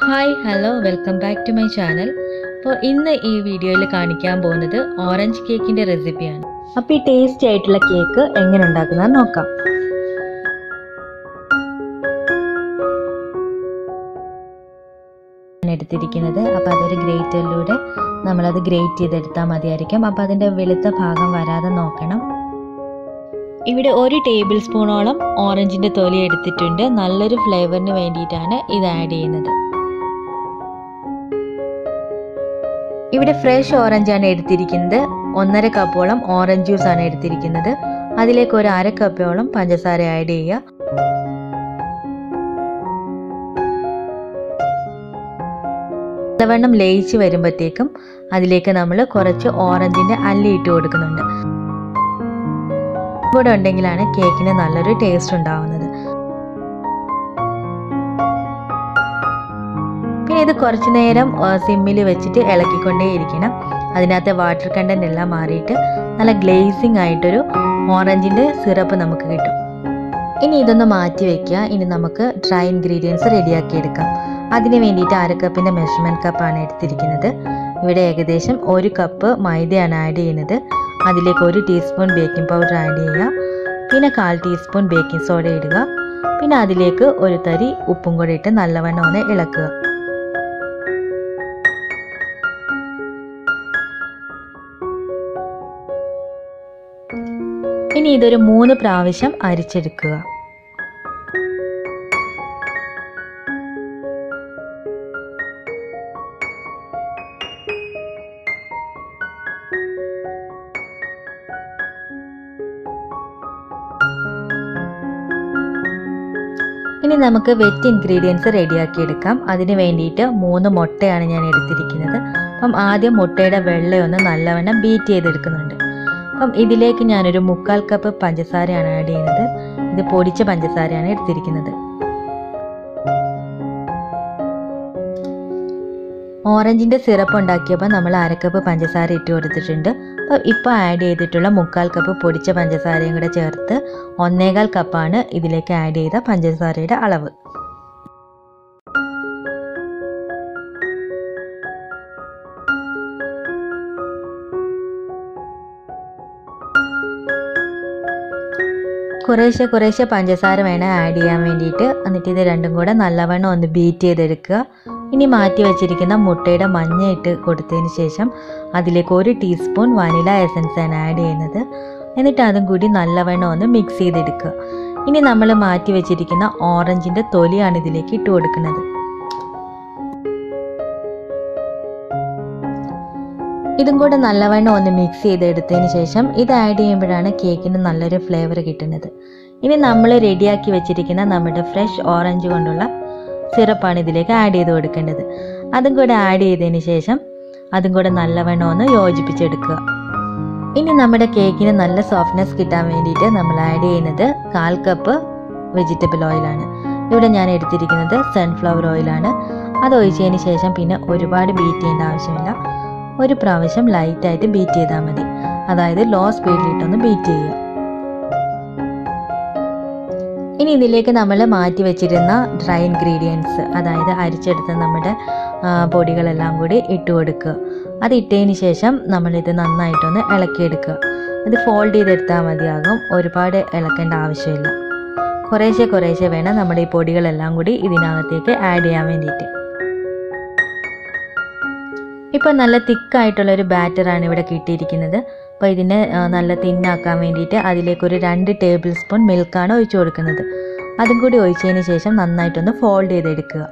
hi hello welcome back to my channel അപ്പോൾ ഇന്ന് ഈ വീഡിയോയിൽ കാണിക്കാൻ പോകുന്നത് ഓറഞ്ച് കേക്കിൻ്റെ റെസിപ്പിയാണ് അപ്പോൾ ഈ ടേസ്റ്റി ആയിട്ടുള്ള കേക്ക് എങ്ങനെ ഉണ്ടാക്കുന്നത് നോക്കാം ഞാൻ എടുത്തിരിക്കുന്നത് അപ്പോൾ അതൊരു ഗ്രേറ്ററിലൂടെ നമ്മളത് ഗ്രേറ്റ് ചെയ്തെടുത്താൽ മതിയായിരിക്കും അപ്പോൾ അതിൻ്റെ വെളുത്ത ഭാഗം വരാതെ നോക്കണം ഇവിടെ ഒരു ടേബിൾ സ്പൂണോളം ഓറഞ്ചിൻ്റെ തൊലി എടുത്തിട്ടുണ്ട് നല്ലൊരു ഫ്ലേവറിന് വേണ്ടിയിട്ടാണ് ഇത് ആഡ് ചെയ്യുന്നത് ഇവിടെ ഫ്രഷ് ഓറഞ്ച് ആണ് എടുത്തിരിക്കുന്നത് ഒന്നര കപ്പോളം ഓറഞ്ച് ജ്യൂസ് ആണ് എടുത്തിരിക്കുന്നത് അതിലേക്ക് ഒരു അര കപ്പോളം പഞ്ചസാര ആഡ് ചെയ്യുക നല്ലവണ്ണം ലയിച്ച് വരുമ്പോഴത്തേക്കും അതിലേക്ക് നമ്മൾ കുറച്ച് ഓറഞ്ചിന്റെ അല്ലി ഇട്ട് കൊടുക്കുന്നുണ്ട് കൂടെ ഉണ്ടെങ്കിലാണ് കേക്കിന് നല്ലൊരു ടേസ്റ്റ് ഉണ്ടാവുന്നത് പിന്നെ ഇത് കുറച്ചു നേരം സിമ്മിൽ വെച്ചിട്ട് ഇളക്കിക്കൊണ്ടേയിരിക്കണം അതിനകത്തെ വാട്ടർ കണ്ടന്റ് എല്ലാം മാറിയിട്ട് നല്ല ഗ്ലേസിങ് ആയിട്ടൊരു ഓറഞ്ചിന്റെ സിറപ്പ് നമുക്ക് കിട്ടും ഇനി ഇതൊന്ന് മാറ്റി വെക്കുക ഇനി നമുക്ക് ഡ്രൈ ഇൻഗ്രീഡിയൻസ് റെഡിയാക്കി എടുക്കാം അതിന് വേണ്ടിയിട്ട് അര കപ്പിന്റെ മെഷർമെന്റ് കപ്പാണ് എടുത്തിരിക്കുന്നത് ഇവിടെ ഏകദേശം ഒരു കപ്പ് മൈദയാണ് ആഡ് ചെയ്യുന്നത് അതിലേക്ക് ഒരു ടീസ്പൂൺ ബേക്കിംഗ് പൗഡർ ആഡ് ചെയ്യുക പിന്നെ കാൽ ടീസ്പൂൺ ബേക്കിംഗ് സോഡ ഇടുക പിന്നെ അതിലേക്ക് ഒരു തരി ഉപ്പും കൂടി ഇട്ട് നല്ലവണ്ണം ഒന്ന് ഇളക്കുക ഇനി ഇതൊരു മൂന്ന് പ്രാവശ്യം അരിച്ചെടുക്കുക ഇനി നമുക്ക് വെറ്റ് ഇൻഗ്രീഡിയൻസ് റെഡിയാക്കി എടുക്കാം അതിന് വേണ്ടിയിട്ട് മൂന്ന് മുട്ടയാണ് ഞാൻ എടുത്തിരിക്കുന്നത് അപ്പം ആദ്യം മുട്ടയുടെ വെള്ളയൊന്ന് നല്ലവണ്ണം ബീറ്റ് ചെയ്തെടുക്കുന്നുണ്ട് അപ്പം ഇതിലേക്ക് ഞാനൊരു മുക്കാൽ കപ്പ് പഞ്ചസാരയാണ് ആഡ് ചെയ്യുന്നത് ഇത് പൊടിച്ച പഞ്ചസാരയാണ് എടുത്തിരിക്കുന്നത് ഓറഞ്ചിന്റെ സിറപ്പ് ഉണ്ടാക്കിയപ്പോൾ നമ്മൾ അരക്കപ്പ് പഞ്ചസാര ഇട്ട് കൊടുത്തിട്ടുണ്ട് അപ്പോൾ ഇപ്പോൾ ആഡ് ചെയ്തിട്ടുള്ള മുക്കാൽ കപ്പ് പൊടിച്ച പഞ്ചസാരയും കൂടെ ചേർത്ത് ഒന്നേകാൽ കപ്പാണ് ഇതിലേക്ക് ആഡ് ചെയ്ത പഞ്ചസാരയുടെ അളവ് കുറേശ്ശെ കുറേശ്ശെ പഞ്ചസാര വേണം ആഡ് ചെയ്യാൻ വേണ്ടിയിട്ട് എന്നിട്ട് ഇത് രണ്ടും കൂടെ നല്ലവണ്ണം ഒന്ന് ബീറ്റ് ചെയ്തെടുക്കുക ഇനി മാറ്റി വെച്ചിരിക്കുന്ന മുട്ടയുടെ മഞ്ഞ ഇട്ട് കൊടുത്തതിന് ശേഷം അതിലേക്ക് ഒരു ടീസ്പൂൺ വനില എസൻസ് ആണ് ആഡ് ചെയ്യുന്നത് എന്നിട്ട് അതും കൂടി നല്ലവണ്ണം ഒന്ന് മിക്സ് ചെയ്തെടുക്കുക ഇനി നമ്മൾ മാറ്റി വെച്ചിരിക്കുന്ന ഓറഞ്ചിൻ്റെ തൊലിയാണ് ഇതിലേക്ക് ഇട്ട് കൊടുക്കുന്നത് ഇതും കൂടെ നല്ലവണ്ണം ഒന്ന് മിക്സ് ചെയ്തെടുത്തതിന് ശേഷം ഇത് ആഡ് ചെയ്യുമ്പോഴാണ് കേക്കിന് നല്ലൊരു ഫ്ലേവർ കിട്ടുന്നത് ഇനി നമ്മൾ റെഡിയാക്കി വെച്ചിരിക്കുന്ന നമ്മുടെ ഫ്രഷ് ഓറഞ്ച് കൊണ്ടുള്ള സിറപ്പാണ് ഇതിലേക്ക് ആഡ് ചെയ്ത് കൊടുക്കേണ്ടത് അതും കൂടെ ആഡ് ചെയ്തതിന് ശേഷം അതും കൂടെ നല്ലവണ്ണം ഒന്ന് യോജിപ്പിച്ചെടുക്കുക ഇനി നമ്മുടെ കേക്കിന് നല്ല സോഫ്റ്റ്നെസ് കിട്ടാൻ വേണ്ടിയിട്ട് നമ്മൾ ആഡ് ചെയ്യുന്നത് കാൽ കപ്പ് വെജിറ്റബിൾ ഓയിലാണ് ഇവിടെ ഞാൻ എടുത്തിരിക്കുന്നത് സൺഫ്ലവർ ഓയിലാണ് അത് ഒഴിച്ചതിന് ശേഷം പിന്നെ ഒരുപാട് ബീറ്റ് ചെയ്യേണ്ട ആവശ്യമില്ല ഒരു പ്രാവശ്യം ലൈറ്റായിട്ട് ബീറ്റ് ചെയ്താൽ മതി അതായത് ലോ സ്പീഡിലിട്ടൊന്ന് ബീറ്റ് ചെയ്യുക ഇനി ഇതിലേക്ക് നമ്മൾ മാറ്റി വെച്ചിരുന്ന ഡ്രൈ ഇൻഗ്രീഡിയൻസ് അതായത് അരിച്ചെടുത്ത നമ്മുടെ പൊടികളെല്ലാം കൂടി ഇട്ട് കൊടുക്കുക അത് ഇട്ടതിന് ശേഷം നമ്മളിത് നന്നായിട്ടൊന്ന് ഇളക്കിയെടുക്കുക ഇത് ഫോൾഡ് ചെയ്തെടുത്താൽ മതിയാകും ഒരുപാട് ഇളക്കേണ്ട ആവശ്യമില്ല കുറേശ്ശെ കുറേശ്ശെ വേണം നമ്മുടെ ഈ പൊടികളെല്ലാം കൂടി ഇതിനകത്തേക്ക് ആഡ് ചെയ്യാൻ വേണ്ടിയിട്ട് ഇപ്പോൾ നല്ല തിക്കായിട്ടുള്ളൊരു ബാറ്ററാണ് ഇവിടെ കിട്ടിയിരിക്കുന്നത് അപ്പോൾ ഇതിനെ നല്ല തിന്നാക്കാൻ വേണ്ടിയിട്ട് അതിലേക്ക് ഒരു രണ്ട് ടേബിൾ സ്പൂൺ മിൽക്കാണ് ഒഴിച്ചു കൊടുക്കുന്നത് അതും കൂടി ഒഴിച്ചതിന് ശേഷം നന്നായിട്ടൊന്ന് ഫോൾഡ് ചെയ്തെടുക്കുക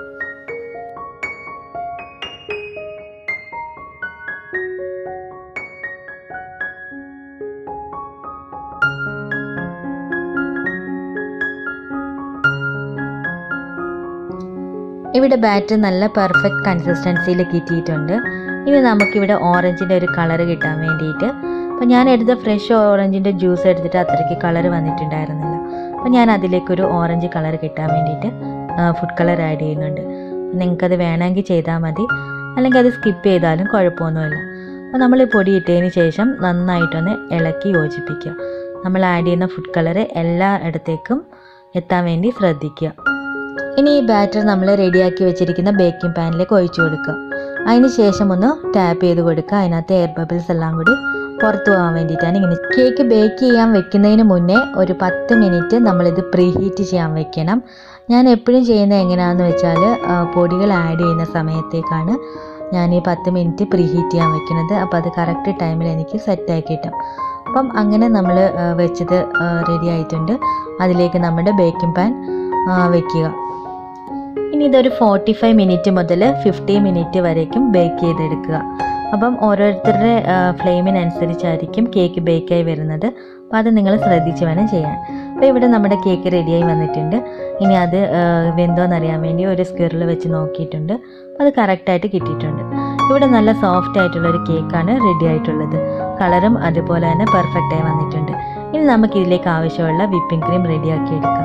ഇവിടെ ബാറ്റർ നല്ല പെർഫെക്റ്റ് കൺസിസ്റ്റൻസിയിൽ കിട്ടിയിട്ടുണ്ട് ഇനി നമുക്കിവിടെ ഓറഞ്ചിൻ്റെ ഒരു കളർ കിട്ടാൻ വേണ്ടിയിട്ട് അപ്പോൾ ഞാൻ എടുത്ത ഫ്രഷ് ഓറഞ്ചിൻ്റെ ജ്യൂസ് എടുത്തിട്ട് അത്രയ്ക്ക് കളർ വന്നിട്ടുണ്ടായിരുന്നില്ല അപ്പോൾ ഞാൻ അതിലേക്കൊരു ഓറഞ്ച് കളർ കിട്ടാൻ വേണ്ടിയിട്ട് ഫുഡ് കളർ ആഡ് ചെയ്യുന്നുണ്ട് നിങ്ങൾക്കത് വേണമെങ്കിൽ ചെയ്താൽ മതി അല്ലെങ്കിൽ അത് സ്കിപ്പ് ചെയ്താലും കുഴപ്പമൊന്നുമില്ല അപ്പോൾ നമ്മൾ ഈ പൊടി ഇട്ടതിന് ശേഷം നന്നായിട്ടൊന്ന് ഇളക്കി യോജിപ്പിക്കുക നമ്മൾ ആഡ് ചെയ്യുന്ന ഫുഡ് കളർ എല്ലാ ഇടത്തേക്കും എത്താൻ വേണ്ടി ശ്രദ്ധിക്കുക ഇനി ഈ ബാറ്റർ നമ്മൾ റെഡിയാക്കി വെച്ചിരിക്കുന്ന ബേക്കിംഗ് പാനിലേക്ക് ഒഴിച്ചു കൊടുക്കുക അതിന് ശേഷം ഒന്ന് ടാപ്പ് ചെയ്ത് കൊടുക്കുക അതിനകത്ത് എയർ ബബിൾസ് എല്ലാം കൂടി പുറത്തു പോകാൻ വേണ്ടിയിട്ടാണ് ഇങ്ങനെ കേക്ക് ബേക്ക് ചെയ്യാൻ വെക്കുന്നതിന് മുന്നേ ഒരു പത്ത് മിനിറ്റ് നമ്മളിത് പ്രീ ഹീറ്റ് ചെയ്യാൻ വെക്കണം ഞാൻ എപ്പോഴും ചെയ്യുന്നത് എങ്ങനെയാണെന്ന് വെച്ചാൽ ആ, പൊടികൾ ആഡ് ചെയ്യുന്ന സമയത്തേക്കാണ് ഞാൻ ഈ പത്ത് മിനിറ്റ് പ്രീ ഹീറ്റ് ചെയ്യാൻ വെക്കുന്നത് അപ്പോൾ അത് കറക്റ്റ് ടൈമിൽ എനിക്ക് സെറ്റാക്കി കിട്ടും അപ്പം അങ്ങനെ നമ്മൾ വെച്ചത് റെഡി ആയിട്ടുണ്ട് അതിലേക്ക് നമ്മുടെ ബേക്കിംഗ് പാൻ വെക്കുക ഇനി ഇതൊരു ഫോർട്ടി ഫൈവ് മിനിറ്റ് മുതൽ ഫിഫ്റ്റി മിനിറ്റ് വരേക്കും ബേക്ക് ചെയ്തെടുക്കുക അപ്പം ഓരോരുത്തരുടെ ഫ്ലെയിമിനനുസരിച്ചായിരിക്കും കേക്ക് ബേക്കായി വരുന്നത് അപ്പോൾ അത് നിങ്ങൾ ശ്രദ്ധിച്ച് വേണം ചെയ്യാൻ അപ്പോൾ ഇവിടെ നമ്മുടെ കേക്ക് റെഡിയായി വന്നിട്ടുണ്ട് ഇനി അത് ആ, വെന്തോന്നറിയാൻ വേണ്ടി ഒരു സ്കിറിൽ വെച്ച് നോക്കിയിട്ടുണ്ട് അപ്പോൾ അത് കറക്റ്റായിട്ട് കിട്ടിയിട്ടുണ്ട് ഇവിടെ നല്ല സോഫ്റ്റ് ആയിട്ടുള്ള ഒരു കേക്കാണ് റെഡി ആയിട്ടുള്ളത് കളറും അതുപോലെ തന്നെ പെർഫെക്റ്റ് ആയി വന്നിട്ടുണ്ട് ഇനി നമുക്ക് ഇതിലേക്ക് ആവശ്യമുള്ള വിപ്പിംഗ് ക്രീം റെഡിയാക്കി എടുക്കാം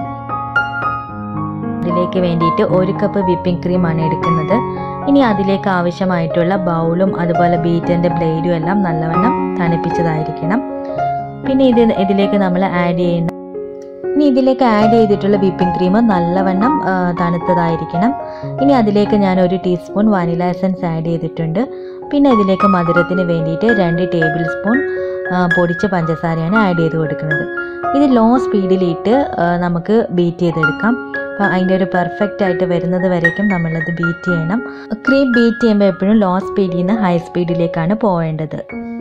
ഇതിലേക്ക് വേണ്ടിയിട്ട് ഒരു കപ്പ് വിപ്പിംഗ് ക്രീമാണ് എടുക്കുന്നത് ഇനി അതിലേക്ക് ആവശ്യമായിട്ടുള്ള ബൗളും അതുപോലെ ബീറ്ററിൻ്റെ ബ്ലേഡും എല്ലാം നല്ലവണ്ണം തണുപ്പിച്ചതായിരിക്കണം പിന്നെ ഇത് ഇതിലേക്ക് നമ്മൾ ആഡ് ചെയ്യുന്ന ഇനി ഇതിലേക്ക് ആഡ് ചെയ്തിട്ടുള്ള വിപ്പിംഗ് ക്രീം നല്ലവണ്ണം ആ, തണുത്തതായിരിക്കണം ഇനി അതിലേക്ക് ഞാൻ ഒരു ടീസ്പൂൺ വാനില എസൻസ് ആഡ് ചെയ്തിട്ടുണ്ട് പിന്നെ ഇതിലേക്ക് മധുരത്തിന് വേണ്ടിയിട്ട് രണ്ട് ടേബിൾ സ്പൂൺ ആ, പൊടിച്ച പഞ്ചസാരയാണ് ആഡ് ചെയ്ത് കൊടുക്കുന്നത് ഇത് ലോ സ്പീഡിലിട്ട് ആ, നമുക്ക് ബീറ്റ് ചെയ്തെടുക്കാം അപ്പോൾ അതിൻ്റെ ഒരു പെർഫെക്റ്റ് ആയിട്ട് വരുന്നത് വരേക്കും നമ്മളത് ബീറ്റ് ചെയ്യണം ക്രീം ബീറ്റ് ചെയ്യുമ്പോൾ എപ്പോഴും ലോ സ്പീഡിൽ നിന്ന് ഹൈ സ്പീഡിലേക്കാണ് പോവേണ്ടത്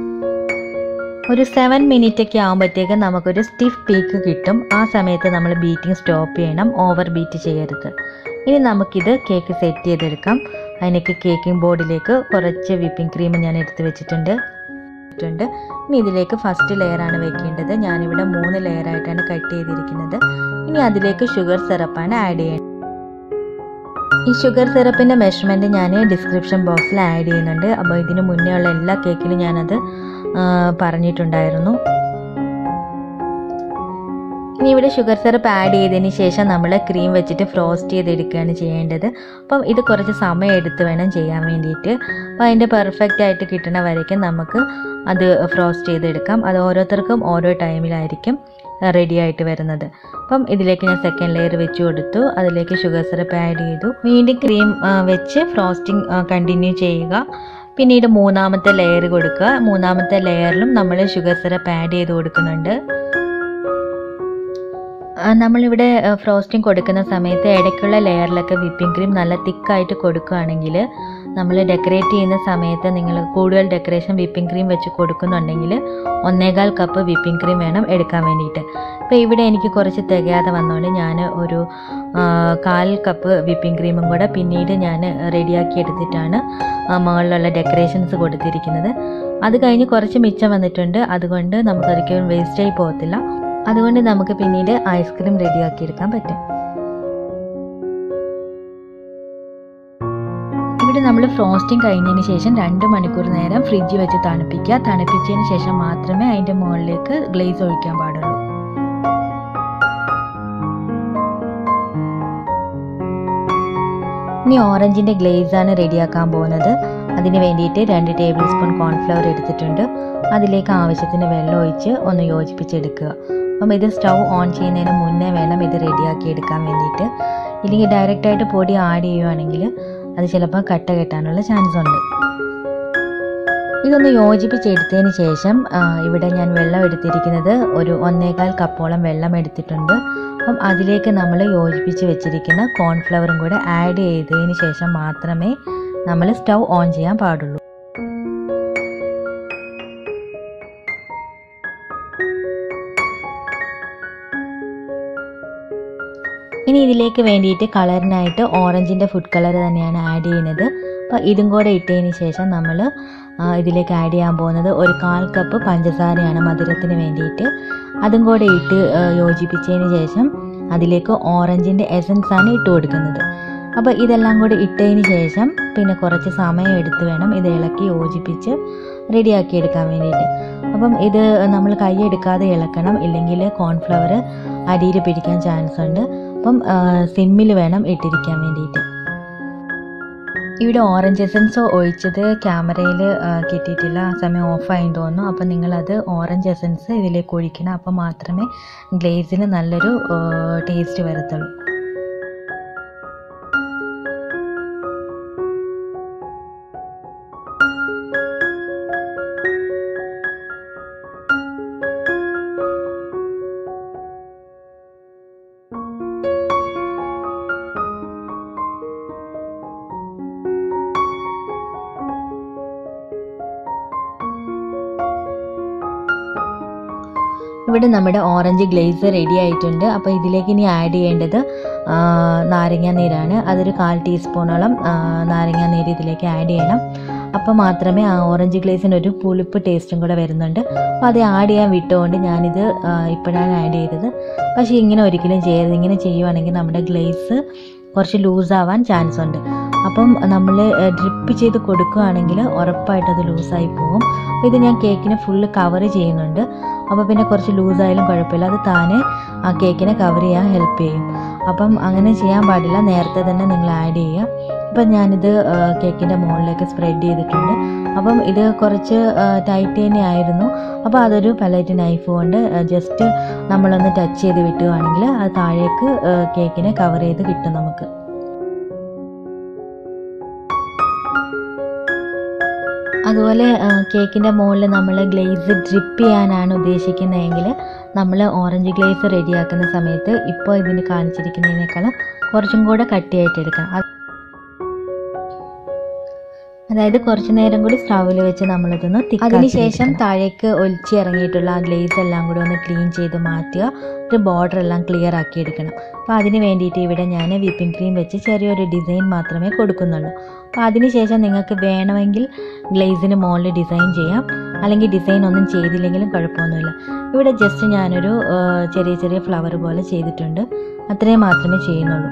ഒരു സെവൻ മിനിറ്റ് ഒക്കെ ആകുമ്പോഴത്തേക്ക് നമുക്കൊരു സ്റ്റിഫ് പീക്ക് കിട്ടും ആ സമയത്ത് നമ്മൾ ബീറ്റിംഗ് സ്റ്റോപ്പ് ചെയ്യണം ഓവർ ബീറ്റ് ചെയ്യരുത് ഇനി നമുക്കിത് കേക്ക് സെറ്റ് ചെയ്തെടുക്കാം അതിനൊക്കെ കേക്കിംഗ് ബോർഡിലേക്ക് കുറച്ച് വിപ്പിംഗ് ക്രീം ഞാൻ എടുത്ത് വെച്ചിട്ടുണ്ട് ണ്ട് ഇനി ഇതിലേക്ക് ഫസ്റ്റ് ലെയർ ആണ് വെക്കേണ്ടത് ഞാനിവിടെ മൂന്ന് ലെയർ ആയിട്ടാണ് കട്ട് ചെയ്തിരിക്കുന്നത് ഇനി അതിലേക്ക് ഷുഗർ സിറപ്പാണ് ആഡ് ചെയ്യുന്നത് ഈ ഷുഗർ സിറപ്പിൻ്റെ മെഷർമെൻറ്റ് ഞാൻ ഡിസ്ക്രിപ്ഷൻ ബോക്സിൽ ആഡ് ചെയ്യുന്നുണ്ട് അപ്പോൾ ഇതിന് മുന്നേ ഉള്ള എല്ലാ കേക്കിലും ഞാനത് ആ, പറഞ്ഞിട്ടുണ്ടായിരുന്നു ഇനി ഇവിടെ ഷുഗർ സിറപ്പ് ആഡ് ചെയ്തതിന് ശേഷം നമ്മൾ ക്രീം വെച്ചിട്ട് ഫ്രോസ്റ്റ് ചെയ്തെടുക്കുകയാണ് ചെയ്യേണ്ടത് അപ്പം ഇത് കുറച്ച് സമയം എടുത്ത് വേണം ചെയ്യാൻ വേണ്ടിയിട്ട് അപ്പോൾ അതിൻ്റെ പെർഫെക്റ്റ് ആയിട്ട് കിട്ടണ വരയ്ക്കും നമുക്ക് അത് ഫ്രോസ്റ്റ് ചെയ്തെടുക്കാം അത് ഓരോരുത്തർക്കും ഓരോ ടൈമിലായിരിക്കും റെഡി ആയിട്ട് വരുന്നത് അപ്പം ഇതിലേക്ക് ഞാൻ സെക്കൻഡ് ലെയർ വെച്ച് കൊടുത്തു അതിലേക്ക് ഷുഗർ സിറപ്പ് ആഡ് ചെയ്തു വീണ്ടും ക്രീം വെച്ച് ഫ്രോസ്റ്റിംഗ് കണ്ടിന്യൂ ചെയ്യുക പിന്നീട് മൂന്നാമത്തെ ലെയർ കൊടുക്കുക മൂന്നാമത്തെ ലെയറിലും നമ്മൾ ഷുഗർ സിറപ്പ് ആഡ് ചെയ്ത് കൊടുക്കുന്നുണ്ട് ആ, നമ്മളിവിടെ ഫ്രോസ്റ്റിംഗ് കൊടുക്കുന്ന സമയത്ത് ഇടയ്ക്കുള്ള ലെയറിലൊക്കെ വിപ്പിംഗ് ക്രീം നല്ല തിക്കായിട്ട് കൊടുക്കുകയാണെങ്കിൽ നമ്മൾ ഡെക്കറേറ്റ് ചെയ്യുന്ന സമയത്ത് നിങ്ങൾ കൂടുതൽ ഡെക്കറേഷൻ വിപ്പിംഗ് ക്രീം വെച്ച് കൊടുക്കുന്നുണ്ടെങ്കിൽ ഒന്നേകാൽ കപ്പ് വിപ്പിംഗ് ക്രീം വേണം എടുക്കാൻ വേണ്ടിയിട്ട് ഇപ്പോൾ ഇവിടെ എനിക്ക് കുറച്ച് തികയാതെ വന്നതുകൊണ്ട് ഞാൻ ഒരു ആ, കാൽ കപ്പ് വിപ്പിംഗ് ക്രീമും കൂടെ പിന്നീട് ഞാൻ റെഡിയാക്കി എടുത്തിട്ടാണ് ആ, മുകളിലുള്ള ഡെക്കറേഷൻസ് കൊടുത്തിരിക്കുന്നത് അത് കഴിഞ്ഞ് കുറച്ച് മിച്ചം വന്നിട്ടുണ്ട് അതുകൊണ്ട് നമുക്കൊരിക്കലും വേസ്റ്റായി പോകത്തില്ല അതുകൊണ്ട് നമുക്ക് പിന്നീട് ഐസ്ക്രീം റെഡിയാക്കി എടുക്കാൻ പറ്റും ഇവിടെ നമ്മൾ ഫ്രോസ്റ്റിംഗ് കഴിഞ്ഞതിന് ശേഷം രണ്ട് മണിക്കൂർ നേരം ഫ്രിഡ്ജിൽ വെച്ച് തണുപ്പിക്കുക തണുപ്പിച്ചതിന് ശേഷം മാത്രമേ അതിൻ്റെ മുകളിലേക്ക് ഗ്ലേസ് ഒഴിക്കാൻ പാടുള്ളൂ ഇനി ഓറഞ്ചിൻ്റെ ഗ്ലേസാണ് റെഡിയാക്കാൻ പോകുന്നത് അതിന് വേണ്ടിയിട്ട് രണ്ട് ടേബിൾ സ്പൂൺ കോൺഫ്ലവർ എടുത്തിട്ടുണ്ട് അതിലേക്ക് ആവശ്യത്തിന് വെള്ളം ഒഴിച്ച് ഒന്ന് യോജിപ്പിച്ചെടുക്കുക അപ്പം ഇത് സ്റ്റൗ ഓൺ ചെയ്യുന്നതിന് മുന്നേ വേണം ഇത് റെഡിയാക്കി എടുക്കാൻ വേണ്ടിയിട്ട് ഇല്ലെങ്കിൽ ഡയറക്റ്റായിട്ട് പൊടി ആഡ് ചെയ്യുവാണെങ്കിൽ അത് ചിലപ്പോൾ കട്ട കെട്ടാനുള്ള ചാൻസ് ഉണ്ട് ഇതൊന്ന് യോജിപ്പിച്ചെടുത്തതിന് ശേഷം ആ, ഇവിടെ ഞാൻ വെള്ളം എടുത്തിരിക്കുന്നത് ഒരു ഒന്നേകാൽ കപ്പോളം വെള്ളം എടുത്തിട്ടുണ്ട് അപ്പം അതിലേക്ക് നമ്മൾ യോജിപ്പിച്ച് വെച്ചിരിക്കുന്ന കോൺഫ്ലവറും കൂടെ ആഡ് ചെയ്തതിന് ശേഷം മാത്രമേ നമ്മൾ സ്റ്റൗ ഓൺ ചെയ്യാൻ പാടുള്ളൂ ഇനി ഇതിലേക്ക് വേണ്ടിയിട്ട് കളറിനായിട്ട് ഓറഞ്ചിൻ്റെ ഫുഡ് കളർ തന്നെയാണ് ആഡ് ചെയ്യുന്നത് അപ്പോൾ ഇതും കൂടെ ഇട്ടതിന് ശേഷം നമ്മൾ ഇതിലേക്ക് ആഡ് ചെയ്യാൻ പോകുന്നത് ഒരു കാൽ കപ്പ് പഞ്ചസാരയാണ് മധുരത്തിന് വേണ്ടിയിട്ട് അതും കൂടെ ഇട്ട് ആ, യോജിപ്പിച്ചതിന് ശേഷം അതിലേക്ക് ഓറഞ്ചിൻ്റെ എസൻസ് ആണ് ഇട്ട് കൊടുക്കുന്നത് അപ്പോൾ ഇതെല്ലാം കൂടി ഇട്ടതിന് ശേഷം പിന്നെ കുറച്ച് സമയം എടുത്ത് വേണം ഇത് ഇളക്കി യോജിപ്പിച്ച് റെഡിയാക്കി എടുക്കാൻ വേണ്ടിയിട്ട് അപ്പം ഇത് നമ്മൾ കൈ എടുക്കാതെ ഇളക്കണം ഇല്ലെങ്കിൽ കോൺഫ്ലവർ അടിയിൽ പിടിക്കാൻ ചാൻസ് ഉണ്ട് അപ്പം സിമ്മിൽ വേണം ഇട്ടിരിക്കാൻ വേണ്ടിയിട്ട് ഇവിടെ ഓറഞ്ച് എസൻസ് ഒഴിച്ചത് ക്യാമറയിൽ കിട്ടിയിട്ടില്ല ആ സമയം ഓഫായി തോന്നുന്നു അപ്പം നിങ്ങളത് ഓറഞ്ച് എസൻസ് ഇതിലേക്ക് ഒഴിക്കണം അപ്പം മാത്രമേ ഗ്ലേസിന് നല്ലൊരു ടേസ്റ്റ് വരത്തുള്ളൂ ഇവിടെ നമ്മുടെ ഓറഞ്ച് ഗ്ലേസ് റെഡി ആയിട്ടുണ്ട് അപ്പോൾ ഇതിലേക്ക് ഇനി ആഡ് ചെയ്യേണ്ടത് ആ, നാരങ്ങ നീരാണ് അതൊരു കാൽ ടീസ്പൂണോളം ആ, നാരങ്ങ നീര് ഇതിലേക്ക് ആഡ് ചെയ്യണം അപ്പോൾ മാത്രമേ ആ ഓറഞ്ച് ഗ്ലേസിന് ഒരു പുളിപ്പ് ടേസ്റ്റും കൂടെ വരുന്നുണ്ട് അപ്പോൾ അത് ആഡ് ചെയ്യാൻ വിട്ടുകൊണ്ട് ഞാനിത് ആ, ഇപ്പോഴാണ് ആഡ് ചെയ്തത് പക്ഷേ ഇങ്ങനെ ഒരിക്കലും ചെയ്യരുത് ഇങ്ങനെ ചെയ്യുവാണെങ്കിൽ നമ്മുടെ ഗ്ലേസ് കുറച്ച് ലൂസാവാൻ ചാൻസ് ഉണ്ട് അപ്പം നമ്മൾ ഡ്രിപ്പ് ചെയ്ത് കൊടുക്കുകയാണെങ്കിൽ ഉറപ്പായിട്ട് അത് ലൂസായി പോകും അപ്പോൾ ഇത് ഞാൻ കേക്കിന് ഫുള്ള് കവർ ചെയ്യുന്നുണ്ട് അപ്പോൾ പിന്നെ കുറച്ച് ലൂസായാലും കുഴപ്പമില്ല അത് താനെ ആ കേക്കിനെ കവർ ചെയ്യാൻ ഹെൽപ്പ് ചെയ്യും അപ്പം അങ്ങനെ ചെയ്യാൻ പാടില്ല നേരത്തെ തന്നെ നിങ്ങൾ ആഡ് ചെയ്യുക അപ്പം ഞാനിത് കേക്കിൻ്റെ മുകളിലേക്ക് സ്പ്രെഡ് ചെയ്തിട്ടുണ്ട് അപ്പം ഇത് കുറച്ച് ടൈറ്റ് തന്നെ ആയിരുന്നു അപ്പോൾ അതൊരു പലറ്റ് നൈഫ് കൊണ്ട് ജസ്റ്റ് നമ്മളൊന്ന് ടച്ച് ചെയ്ത് വിട്ടുകയാണെങ്കിൽ അത് താഴേക്ക് കേക്കിനെ കവർ ചെയ്ത് കിട്ടും നമുക്ക് അതുപോലെ കേക്കിൻ്റെ മുകളിൽ നമ്മൾ ഗ്ലേസ് ഡ്രിപ്പ് ചെയ്യാനാണ് ഉദ്ദേശിക്കുന്നതെങ്കിൽ നമ്മൾ ഓറഞ്ച് ഗ്ലേസ് റെഡിയാക്കുന്ന സമയത്ത് ഇപ്പോൾ ഇതിന് കാണിച്ചിരിക്കുന്നതിനേക്കാളും കുറച്ചും കൂടെ കട്ടിയായിട്ട് എടുക്കണം അത് അതായത് കുറച്ച് നേരം കൂടി സ്റ്റൗവിൽ വെച്ച് നമ്മളിതൊന്ന് അതിനുശേഷം താഴേക്ക് ഒലിച്ച് ഇറങ്ങിയിട്ടുള്ള ആ ഗ്ലേസ് എല്ലാം കൂടി ഒന്ന് ക്ലീൻ ചെയ്ത് മാറ്റുക ഒരു ബോർഡർ എല്ലാം ക്ലിയർ ആക്കി എടുക്കണം അപ്പോൾ അതിന് വേണ്ടിയിട്ട് ഇവിടെ ഞാൻ വിപ്പിംഗ് ക്രീം വെച്ച് ചെറിയൊരു ഡിസൈൻ മാത്രമേ കൊടുക്കുന്നുള്ളൂ അപ്പോൾ അതിനുശേഷം നിങ്ങൾക്ക് വേണമെങ്കിൽ ഗ്ലേസിന് മുകളിൽ ഡിസൈൻ ചെയ്യാം അല്ലെങ്കിൽ ഡിസൈൻ ഒന്നും ചെയ്തില്ലെങ്കിലും കുഴപ്പമൊന്നുമില്ല ഇവിടെ ജസ്റ്റ് ഞാനൊരു ആ, ചെറിയ ചെറിയ ഫ്ലവർ പോലെ ചെയ്തിട്ടുണ്ട് അത്രയും മാത്രമേ ചെയ്യുന്നുള്ളൂ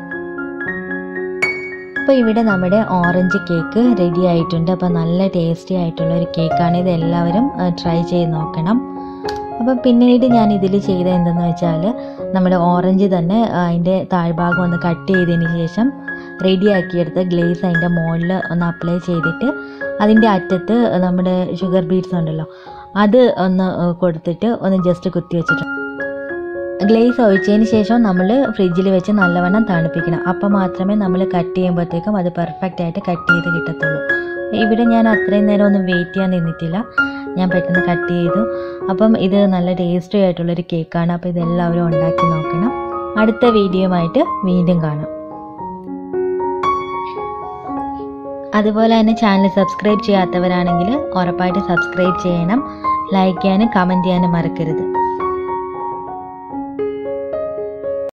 അപ്പോൾ ഇവിടെ നമ്മുടെ ഓറഞ്ച് കേക്ക് റെഡി ആയിട്ടുണ്ട് അപ്പോൾ നല്ല ടേസ്റ്റി ആയിട്ടുള്ള ഒരു കേക്കാണ് ഇത് എല്ലാവരും ട്രൈ ചെയ്ത് നോക്കണം അപ്പോൾ പിന്നീട് ഞാൻ ഇതിൽ ചെയ്ത എന്തെന്ന് വെച്ചാൽ നമ്മുടെ ഓറഞ്ച് തന്നെ ആ, അതിൻ്റെ താഴ്ഭാഗം ഒന്ന് കട്ട് ചെയ്തതിന് ശേഷം റെഡിയാക്കിയെടുത്ത് ഗ്ലേസ് അതിൻ്റെ മുകളിൽ ഒന്ന് അപ്ലൈ ചെയ്തിട്ട് അതിൻ്റെ അറ്റത്ത് നമ്മുടെ ഷുഗർ ബീഡ്സ് ഉണ്ടല്ലോ അത് ഒന്ന് ആ, കൊടുത്തിട്ട് ഒന്ന് ജസ്റ്റ് കുത്തി വെച്ചിട്ടുണ്ട് ഗ്ലേസ് ഒഴിച്ചതിന് ശേഷം നമ്മൾ ഫ്രിഡ്ജിൽ വെച്ച് നല്ലവണ്ണം തണുപ്പിക്കണം അപ്പോൾ മാത്രമേ നമ്മൾ കട്ട് ചെയ്യുമ്പോഴത്തേക്കും അത് പെർഫെക്റ്റ് ആയിട്ട് കട്ട് ചെയ്ത് കിട്ടത്തുള്ളൂ ഇവിടെ ഞാൻ അത്രയും നേരം ഒന്നും വെയിറ്റ് ചെയ്യാൻ നിന്നിട്ടില്ല ഞാൻ പെട്ടെന്ന് കട്ട് ചെയ്തു അപ്പം ഇത് നല്ല ടേസ്റ്റി ആയിട്ടുള്ളൊരു കേക്കാണ് അപ്പോൾ ഇതെല്ലാവരും ഉണ്ടാക്കി നോക്കണം അടുത്ത വീഡിയോയുമായിട്ട് വീണ്ടും കാണാം അതുപോലെ തന്നെ ചാനൽ സബ്സ്ക്രൈബ് ചെയ്യാത്തവരാണെങ്കിൽ ഉറപ്പായിട്ട് സബ്സ്ക്രൈബ് ചെയ്യണം ലൈക്ക് ചെയ്യാനും കമൻറ്റ് ചെയ്യാനും മറക്കരുത്